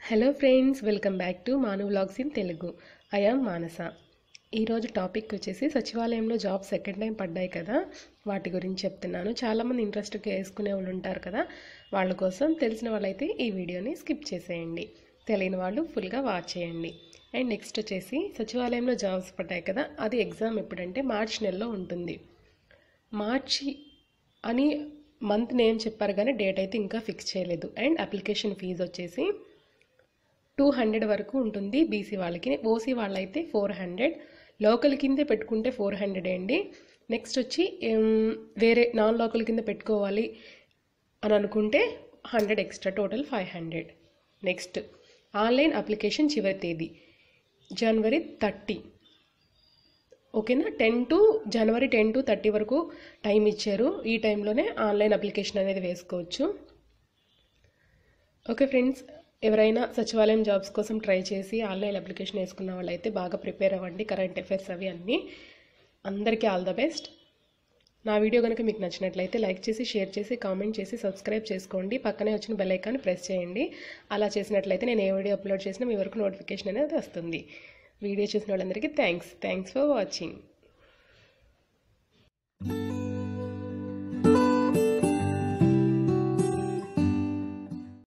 hello friends welcome back to Manu vlogs in Telugu I am Manasa ఈరోజు topic వచ్చేసి సచివాలయంలో జాబ్ సెకండ్ టైం పడ్డాయి కదా వాటి గురించి చెప్తున్నాను చాలామంది ఇంట్రెస్ట్గా వేసుకునే వాళ్ళు ఉంటారు కదా వాళ్ళ కోసం తెలిసిన వాళ్ళైతే ఈ వీడియోని స్కిప్ చేసేయండి తెలియని వాళ్ళు ఫుల్గా వాచ్ చేయండి అండ్ నెక్స్ట్ వచ్చేసి సచివాలయంలో జాబ్స్ పడ్డాయి కదా అది ఎగ్జామ్ ఎప్పుడంటే మార్చ్ నెలలో ఉంటుంది మార్చి అని మంత్ నేమ్ చెప్పారు కానీ డేట్ అయితే ఇంకా ఫిక్స్ చేయలేదు అండ్ అప్లికేషన్ ఫీజు వచ్చేసి టూ హండ్రెడ్ వరకు ఉంటుంది బీసీ వాళ్ళకి ఓసీ వాళ్ళైతే ఫోర్ హండ్రెడ్ లోకల్ కిందే పెట్టుకుంటే ఫోర్ హండ్రెడ్ అండి నెక్స్ట్ వచ్చి ఏం, వేరే నాన్ లోకల్ కింద పెట్టుకోవాలి అని అనుకుంటే hundred extra total five hundred next online application చివరి తేదీ జనవరి థర్టీ ఓకేనా ten to January ten to thirty వరకు టైం ఇచ్చారు ఈ టైంలోనే ఆన్లైన్ అప్లికేషన్ అనేది వేసుకోవచ్చు ఓకే ఫ్రెండ్స్ ఎవరైనా సచివాలయం జాబ్స్ కోసం ట్రై చేసి ఆన్లైన్ అప్లికేషన్ వేసుకున్న వాళ్ళైతే బాగా ప్రిపేర్ అవ్వండి కరెంట్ అఫైర్స్ అవి అన్నీ అందరికీ ఆల్ ద బెస్ట్ నా వీడియో కనుక మీకు నచ్చినట్లయితే లైక్ చేసి షేర్ చేసి కామెంట్ చేసి సబ్స్క్రైబ్ చేసుకోండి పక్కనే వచ్చిన బెల్ ఐకాన్ ప్రెస్ చేయండి అలా చేసినట్లయితే నేను ఏ వీడియో అప్లోడ్ చేసినా మీ వరకు నోటిఫికేషన్ అనేది వస్తుంది వీడియో చూసిన వాళ్ళందరికీ థ్యాంక్స్ థ్యాంక్స్ ఫర్ వాచింగ్